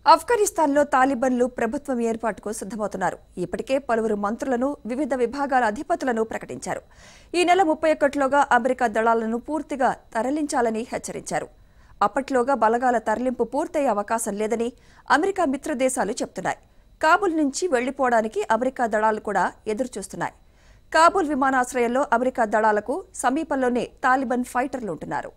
ఆఫ్ఘనిస్తాన్లో తాలిబన్లు ప్రభుత్వం ఏర్పాటుకు సిద్దమవుతున్నారు ఇప్పటికే పలువురు మంత్రులను వివిధ విభాగాల అధిపతులను ప్రకటించారు ఈ నెల ముప్పై ఒకటిలోగా అమెరికా దళాలను పూర్తిగా తరలించాలని హెచ్చరించారు అప్పట్లోగా బలగాల తరలింపు పూర్తయ్యే అవకాశం లేదని అమెరికా మిత్ర దేశాలు చెప్తున్నాయి కాబుల్ నుంచి వెళ్లిపోవడానికి అమెరికా దళాలు కూడా ఎదురుచూస్తున్నాయి కాబూల్ విమానాశ్రయంలో అమెరికా దళాలకు సమీపంలోనే తాలిబాన్ ఫైటర్లు ఉంటున్నారు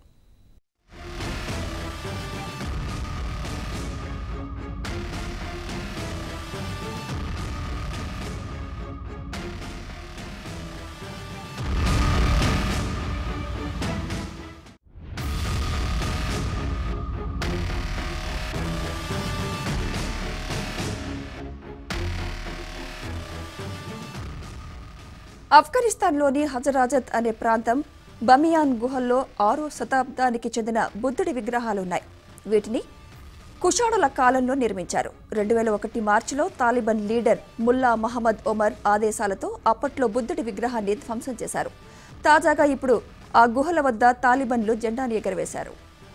ఆఫ్ఘనిస్తాన్లోని హజరాజత్ అనే ప్రాంతం బమియాన్ గుహల్లో ఆరో శతాబ్దానికి చెందిన బుద్ధుడి విగ్రహాలున్నాయి వీటిని కుషాణుల కాలంలో నిర్మించారు రెండు వేల ఒకటి మార్చిలో తాలిబాన్ లీడర్ ముల్లా మహమ్మద్ ఒమర్ ఆదేశాలతో అప్పట్లో బుద్ధుడి విగ్రహాన్ని ధ్వంసం చేశారు తాజాగా ఇప్పుడు ఆ గుహల వద్ద తాలిబన్లు జెండాను ఎగరవేశారు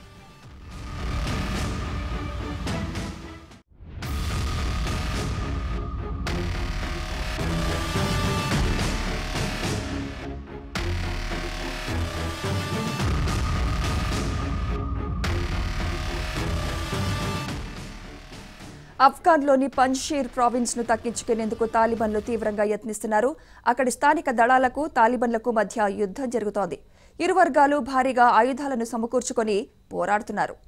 ఆఫ్ఘాన్లోని పంజ్షీర్ ప్రావిన్స్ ను తక్కించుకునేందుకు తాలిబన్లు తీవ్రంగా యత్నిస్తున్నారు అక్కడి స్థానిక దళాలకు తాలిబన్లకు మధ్య యుద్ధం జరుగుతోంది ఇరు వర్గాలు భారీగా ఆయుధాలను సమకూర్చుకొని పోరాడుతున్నారు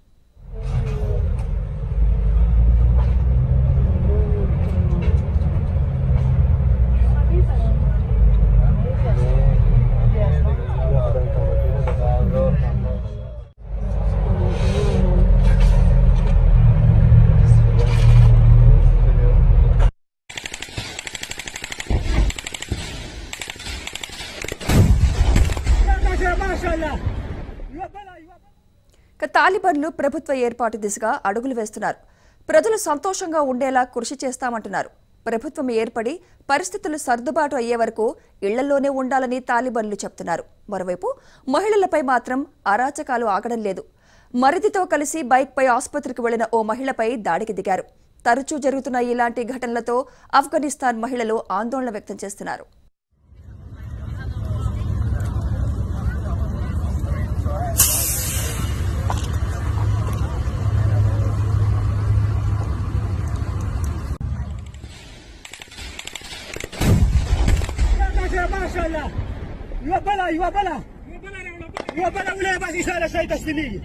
ఇక తాలిబన్లు ప్రభుత్వ ఏర్పాటు దిశగా అడుగులు వేస్తున్నారు ప్రజలు సంతోషంగా ఉండేలా కృషి చేస్తామంటున్నారు ప్రభుత్వం ఏర్పడి పరిస్థితులు సర్దుబాటు అయ్యే వరకు ఇళ్లలోనే ఉండాలని తాలిబన్లు చెప్తున్నారు మరోవైపు మహిళలపై మాత్రం అరాచకాలు ఆగడం లేదు మరిదితో కలిసి బైక్పై ఆసుపత్రికి వెళ్లిన ఓ మహిళపై దాడికి దిగారు తరచూ జరుగుతున్న ఇలాంటి ఘటనలతో ఆఫ్ఘనిస్తాన్ మహిళలు ఆందోళన వ్యక్తం చేస్తున్నారు ما شاء الله يوبلا يوبلا يوبلا ولا بس يسال شيء تسليمي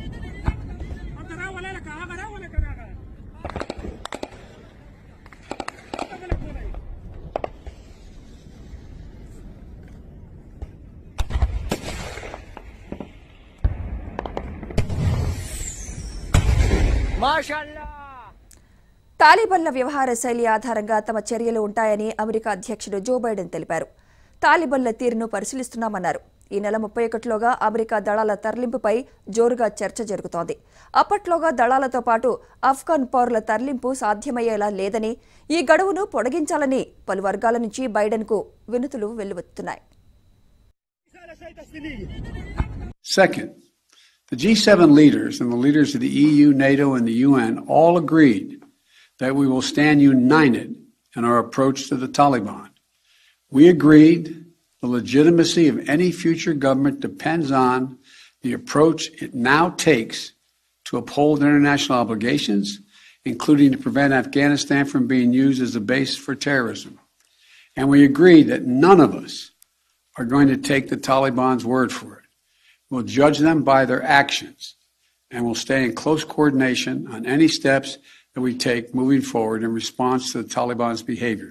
ما شاء الله తాలిబన్ల వ్యవహార శైలి ఆధారంగా తమ చర్యలు ఉంటాయని అమెరికా అధ్యక్షుడు జో బైడెన్ తెలిపారు తాలిబన్ల తీరును పరిశీలిస్తున్నామన్నారు ఈ నెల ముప్పై ఒకటిలోగా అమెరికా దళాల తరలింపుపై జోరుగా చర్చ జరుగుతోంది అప్పట్లోగా దళాలతో పాటు ఆఫ్ఘాన్ పౌరుల తరలింపు సాధ్యమయ్యేలా లేదని ఈ గడువును పొడిగించాలని పలు వర్గాల నుంచి బైడెన్కు వినతులు వెల్లువెత్తుతున్నాయి يسال شيء تسليمي Second, the G7 leaders and the leaders of the EU, NATO, and the UN all agreed that we will stand united in our approach to the Taliban. We agreed the legitimacy of any future government depends on the approach it now takes to uphold international obligations, including to prevent Afghanistan from being used as a base for terrorism. And we agreed that none of us are going to take the Taliban's word for it. We'll judge them by their actions, and we'll stay in close coordination on any steps that we take moving forward in response to the Taliban's behavior.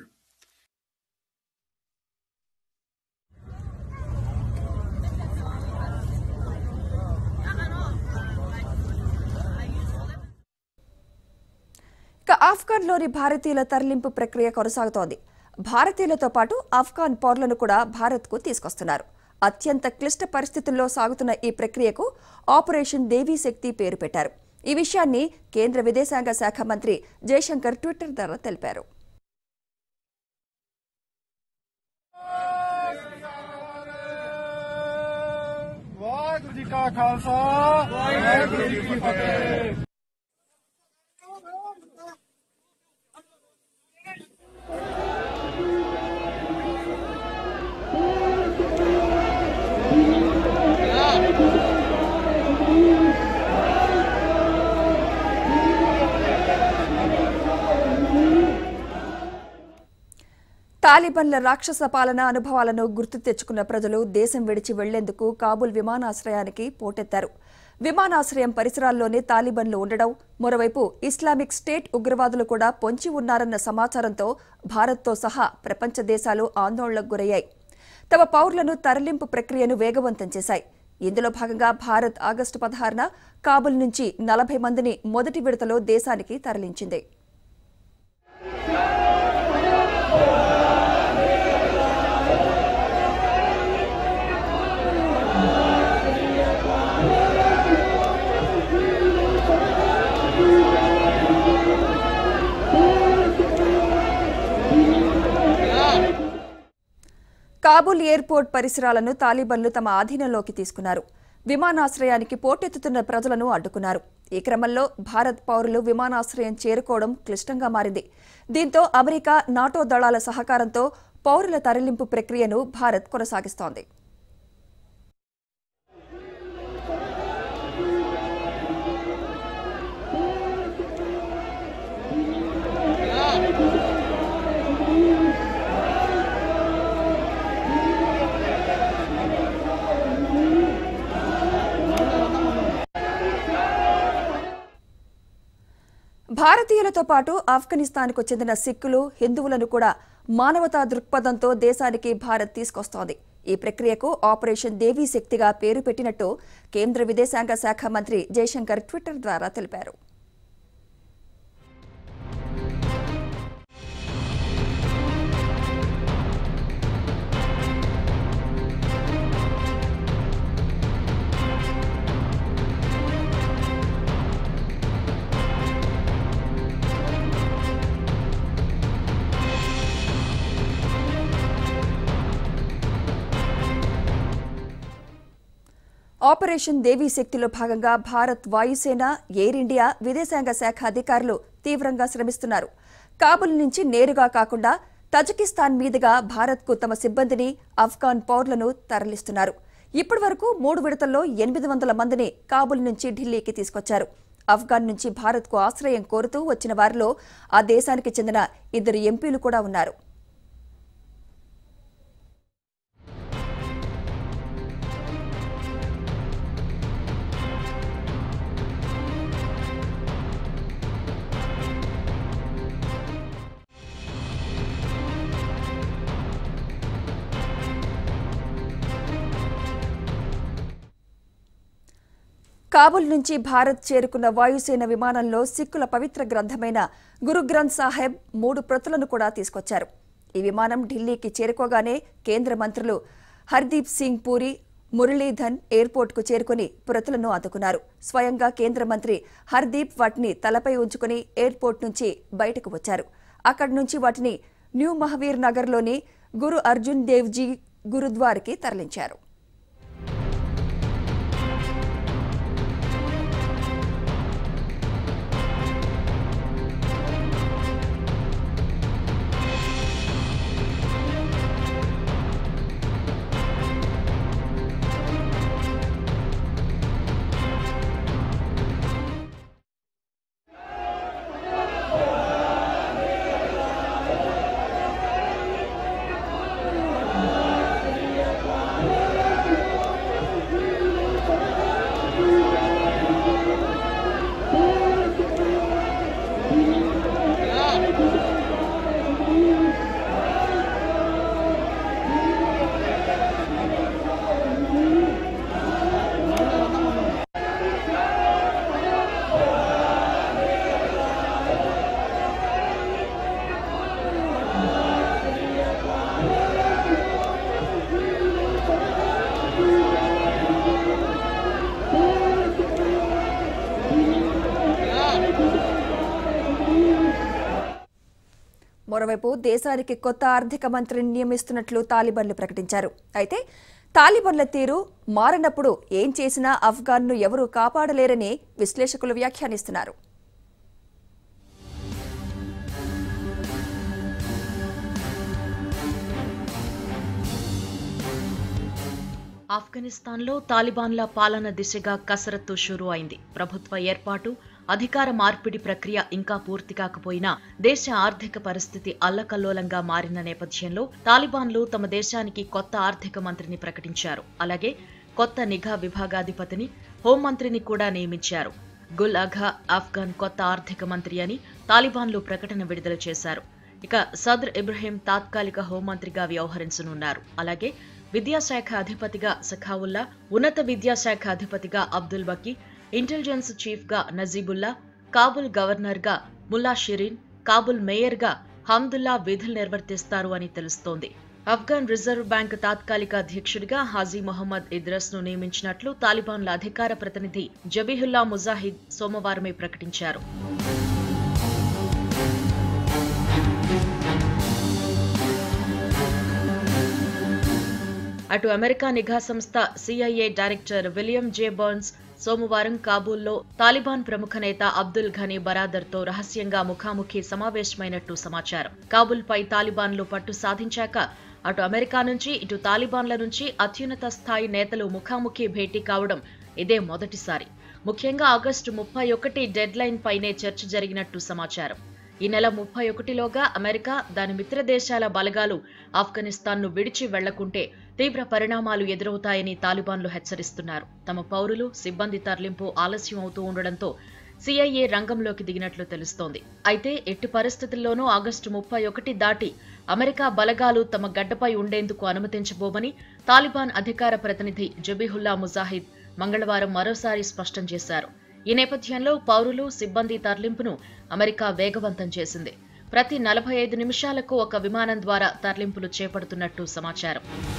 ఇక ఆఫ్ఘాన్లోని భారతీయుల తరలింపు ప్రక్రియ కొనసాగుతోంది భారతీయులతో పాటు ఆఫ్ఘాన్ పౌరులను కూడా భారత్కు తీసుకొస్తున్నారు అత్యంత క్లిష్ట పరిస్థితుల్లో సాగుతున్న ఈ ప్రక్రియకు ఆపరేషన్ దేవీ శక్తి పేరు పెట్టారు ఈ విషయాన్ని కేంద్ర విదేశాంగ శాఖ మంత్రి జయశంకర్ ట్విట్టర్ ద్వారా తెలిపారు ਵਾਹਿਗੁਰੂ ਜੀ ਕਾ ਖਾਲਸਾ ਵਾਹਿਗੁਰੂ ਜੀ ਕੀ ਫਤਿਹ తాలిబన్ల రాక్షస పాలన అనుభవాలను గుర్తు తెచ్చుకున్న ప్రజలు దేశం విడిచి వెళ్లేందుకు కాబూల్ విమానాశ్రయానికి పోటెత్తారు విమానాశ్రయం పరిసరాల్లోనే తాలిబన్లు ఉండడం మరోవైపు ఇస్లామిక్ స్టేట్ ఉగ్రవాదులు కూడా పొంచి ఉన్నారన్న సమాచారంతో భారత్తో సహా ప్రపంచ దేశాలు ఆందోళనకు గురయ్యాయి తమ పౌరులను తరలింపు ప్రక్రియను వేగవంతం చేశాయి ఇందులో భాగంగా భారత్ ఆగస్టు పదహారున కాబుల్ నుంచి నలభై మందిని మొదటి విడతలో దేశానికి తరలించింది కాబూల్ ఎయిర్పోర్ట్ పరిసరాలను తాలిబన్లు తమ ఆధీనంలోకి తీసుకున్నారు విమానాశ్రయానికి పోటెత్తుతున్న ప్రజలను అడ్డుకున్నారు ఈ క్రమంలో భారత్ పౌరులు విమానాశ్రయం చేరుకోవడం క్లిష్టంగా మారింది దీంతో అమెరికా నాటో దళాల సహకారంతో పౌరుల తరలింపు ప్రక్రియను భారత్ కొనసాగిస్తోంది భారతీయులతో పాటు ఆఫ్ఘనిస్తాన్కు చెందిన సిక్కులు హిందువులను కూడా మానవతా దృక్పథంతో దేశానికి భారత్ తీసుకొస్తోంది ఈ ప్రక్రియకు ఆపరేషన్ దేవీ శక్తిగా పేరు పెట్టినట్టు కేంద్ర విదేశాంగ శాఖ మంత్రి జయశంకర్ ట్విట్టర్ ద్వారా తెలిపారు ఆపరేషన్ దేవీ శక్తిలో భాగంగా భారత్ వాయుసేన ఎయిర్ ఇండియా విదేశాంగ శాఖ అధికారులు తీవ్రంగా శ్రమిస్తున్నారు కాబుల్ నుంచి నేరుగా కాకుండా తజకిస్తాన్ మీదుగా భారత్కు తమ సిబ్బందిని ఆఫ్ఘాన్ పౌరులను తరలిస్తున్నారు ఇప్పటి వరకు మూడు విడతల్లో ఎనిమిది వందల మందిని కాబుల్ నుంచి ఢిల్లీకి తీసుకొచ్చారు ఆఫ్ఘాన్ నుంచి భారత్కు ఆశ్రయం కోరుతూ వచ్చిన వారిలో ఆ దేశానికి చెందిన ఇద్దరు ఎంపీలు కూడా ఉన్నారు కాబుల్ నుంచి భారత్ చేరుకున్న వాయుసేన విమానంలో సిక్కుల పవిత్ర గ్రంథమైన గురు గ్రంథ్ సాహెబ్ మూడు ప్రతులను కూడా తీసుకొచ్చారు ఈ విమానం ఢిల్లీకి చేరుకోగానే కేంద్ర మంత్రులు హర్దీప్ సింగ్ పూరి మురళీధన్ ఎయిర్పోర్ట్కు చేరుకుని ప్రతులను అందుకున్నారు స్వయంగా కేంద్ర మంత్రి హర్దీప్ వాటిని తలపై ఉంచుకుని ఎయిర్పోర్ట్ నుంచి బయటకు వచ్చారు అక్కడి నుంచి వాటిని న్యూ మహవీర్ నగర్లోని గురు అర్జున్ దేవ్జీ గురుద్వార్కి తరలించారు మరోవైపు దేశానికి కొత్త ఆర్థిక మంత్రిని నియమిస్తున్నట్లు తాలిబన్లు ప్రకటించారు అయితే తాలిబన్ల తీరు మారినప్పుడు ఏం చేసినా అఫ్ఘాన్ను ఎవరూ కాపాడలేరని విశ్లేషకులు వ్యాఖ్యానిస్తున్నారు ఆఫ్ఘనిస్తాన్లో తాలిబాన్ల పాలన దిశగా కసరత్తు షురూ అయింది ప్రభుత్వ ఏర్పాటు అధికార మార్పిడి ప్రక్రియ ఇంకా పూర్తి కాకపోయినా దేశ ఆర్థిక పరిస్థితి అల్లకల్లోలంగా మారిన నేపథ్యంలో తాలిబాన్లు తమ దేశానికి కొత్త ఆర్థిక మంత్రిని ప్రకటించారు అలాగే కొత్త నిఘా విభాగాధిపతిని హోంమంత్రిని కూడా నియమించారు గుల్ అఘా ఆఫ్ఘన్ కొత్త ఆర్థిక మంత్రి అని తాలిబాన్లు ప్రకటన విడుదల చేశారు ఇక సదర్ ఇబ్రహీం తాత్కాలిక హోంమంత్రిగా వ్యవహరించనున్నారు అలాగే విద్యాశాఖ అధిపతిగా సఖావుల్లా ఉన్నత విద్యాశాఖ అధిపతిగా అబ్దుల్ బకీ ఇంటెలిజెన్స్ చీఫ్ గా నజీబుల్లా కాబుల్ గవర్నర్ గా ముల్లా షిరీన్ కాబుల్ మేయర్ గా హమ్దుల్లా విధులు నిర్వర్తిస్తారు అని తెలుస్తోంది ఆఫ్ఘన్ రిజర్వ్ బ్యాంక్ తాత్కాలిక అధ్యక్షుడిగా హాజీ మొహమ్మద్ ఇద్రస్ ను నియమించినట్లు తాలిబాన్ల అధికార ప్రతినిధి జబీహుల్లా ముజాహిద్ సోమవారమే ప్రకటించారు అటు అమెరికా నిఘా సంస్థ CIA director William J Burns సోమవారం కాబూల్లో తాలిబాన్ ప్రముఖ నేత అబ్దుల్ ఘనీ బరాదర్తో రహస్యంగా ముఖాముఖి సమావేశమైనట్టు సమాచారం కాబూల్పై తాలిబాన్లు పట్టు సాధించాక అటు అమెరికా నుంచి ఇటు తాలిబాన్ల నుంచి అత్యున్నత స్థాయి నేతలు ముఖాముఖి భేటీ కావడం ఇదే మొదటిసారి ముఖ్యంగా ఆగస్టు ముప్పై ఒకటి డెడ్ లైన్ పైనే చర్చ జరిగినట్టు సమాచారం ఈ నెల ముప్పై ఒకటిలోగా అమెరికా దాని మిత్ర దేశాల బలగాలు ఆఫ్ఘనిస్తాన్ను విడిచి వెళ్లకుంటే తీవ్ర పరిణామాలు ఎదురవుతాయని తాలిబాన్లు హెచ్చరిస్తున్నారు తమ పౌరులు సిబ్బంది తరలింపు ఆలస్యం అవుతూ ఉండడంతో సిఐఏ రంగంలోకి దిగినట్లు తెలుస్తోంది అయితే ఎట్టి పరిస్థితుల్లోనూ ఆగస్టు ముప్పై ఒకటి దాటి అమెరికా బలగాలు తమ గడ్డపై ఉండేందుకు అనుమతించబోమని తాలిబాన్ అధికార ప్రతినిధి జబీహుల్లా ముజాహిద్ మంగళవారం మరోసారి స్పష్టం చేశారు ఈ నేపథ్యంలో పౌరులు సిబ్బంది తరలింపును అమెరికా వేగవంతం చేసింది ప్రతి నలభై ఐదు నిమిషాలకు ఒక విమానం ద్వారా తరలింపులు చేపడుతున్నట్టు సమాచారం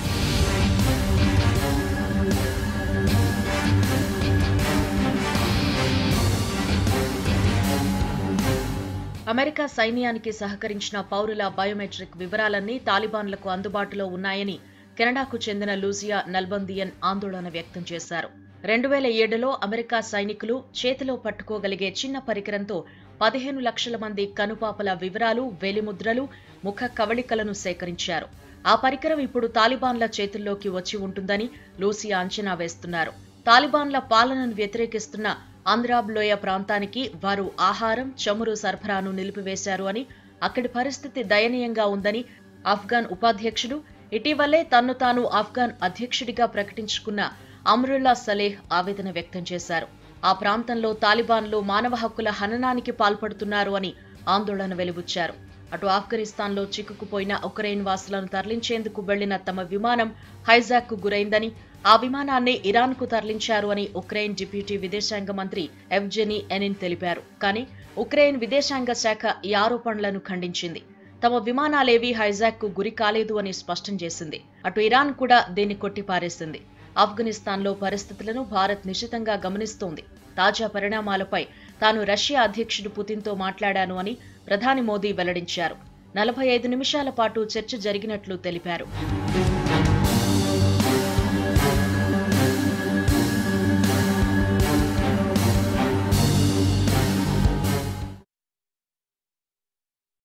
అమెరికా సైన్యానికి సహకరించిన పౌరుల బయోమెట్రిక్ వివరాలన్నీ తాలిబాన్లకు అందుబాటులో ఉన్నాయని కెనడాకు చెందిన లూజియా నల్బందియన్ ఆందోళన వ్యక్తం చేశారు రెండు వేల ఏడులో అమెరికా సైనికులు చేతిలో పట్టుకోగలిగే చిన్న పరికరంతో పదిహేను లక్షల మంది కనుపాపల వివరాలు వేలిముద్రలు ముఖ కవళికలను సేకరించారు ఆ పరికరం ఇప్పుడు తాలిబాన్ల చేతుల్లోకి వచ్చి ఉంటుందని లూసియా అంచనా వేస్తున్నారు తాలిబాన్ల పాలనను వ్యతిరేకిస్తున్న ఆంధ్రాబ్ లోయ ప్రాంతానికి వారు ఆహారం చమురు సరఫరాను నిలిపివేశారు అని అక్కడి పరిస్థితి దయనీయంగా ఉందని ఆఫ్ఘాన్ ఉపాధ్యక్షుడు ఇటీవలే తన్ను తాను ఆఫ్ఘాన్ అధ్యక్షుడిగా ప్రకటించుకున్న అమ్రుల్లా సలేహ్ ఆవేదన వ్యక్తం చేశారు ఆ ప్రాంతంలో తాలిబాన్లు మానవ హక్కుల హననానికి పాల్పడుతున్నారు అని ఆందోళన వెలిబుచ్చారు అటు ఆఫ్ఘనిస్తాన్లో చిక్కుకుపోయిన ఉక్రెయిన్ వాసులను తరలించేందుకు వెళ్లిన తమ విమానం హైజాక్ కు గురైందని ఆ విమానాన్ని ఇరాన్కు తరలించారు అని ఉక్రెయిన్ డిప్యూటీ విదేశాంగ మంత్రి ఎవ్జెనీ ఎనిన్ తెలిపారు కానీ ఉక్రెయిన్ విదేశాంగ శాఖ ఈ ఆరోపణలను ఖండించింది తమ విమానాలేవీ హైజాక్ కు గురి కాలేదు అని స్పష్టం చేసింది అటు ఇరాన్ కూడా దీన్ని కొట్టిపారేసింది ఆఫ్ఘనిస్తాన్లో పరిస్థితులను భారత్ నిశితంగా గమనిస్తోంది తాజా పరిణామాలపై తాను రష్యా అధ్యక్షుడు పుతిన్తో మాట్లాడాను అని ప్రధాని మోదీ వెల్లడించారు నలభై ఐదు నిమిషాల పాటు చర్చ జరిగినట్లు తెలిపారు